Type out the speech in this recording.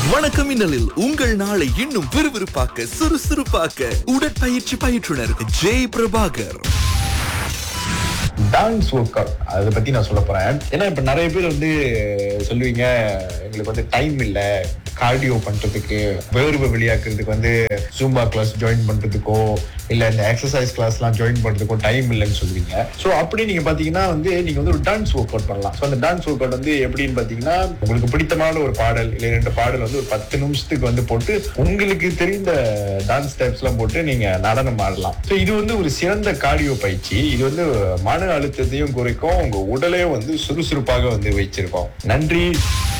வணக்கம் மின்னலில் உங்கள் நாளை இன்னும் விறுவிறுப்பாக்க சுறுசுறுப்பாக்க உடற்பயிற்சி பயிற்றுனர் Jai Prabhakar dance workout அதை பத்தி நான் சொல்ல போறேன் ஏன்னா இப்ப நிறைய பேர் வந்து சொல்லுவீங்க எங்களுக்கு வந்து டைம் இல்ல கார்டியோ பண்றதுக்கு வேர்வை வெளியாக்குறதுக்கு வந்து ஜூம்பா கிளாஸ் ஜாயின் பண்றதுக்கோ இல்ல இந்த எக்ஸசைஸ் கிளாஸ் எல்லாம் ஜாயின் பண்றதுக்கோ டைம் இல்லைன்னு சொல்லுவீங்க சோ அப்படி நீங்க பாத்தீங்கன்னா வந்து நீங்க வந்து ஒரு டான்ஸ் ஒர்க் அவுட் பண்ணலாம் சோ அந்த டான்ஸ் ஒர்க் அவுட் வந்து எப்படின்னு பாத்தீங்கன்னா உங்களுக்கு பிடித்தமான ஒரு பாடல் இல்ல ரெண்டு பாடல் வந்து ஒரு பத்து நிமிஷத்துக்கு வந்து போட்டு உங்களுக்கு தெரிந்த டான்ஸ் ஸ்டெப்ஸ் எல்லாம் போட்டு நீங்க நடனம் ஆடலாம் சோ இது வந்து ஒரு சிறந்த கார்டியோ பயிற்சி இது வந்து மன அழுத்தத்தையும் குறைக்கும் உங்க உடலையும் வந்து சுறுசுறுப்பாக வந்து வச்சிருக்கோம் நன்றி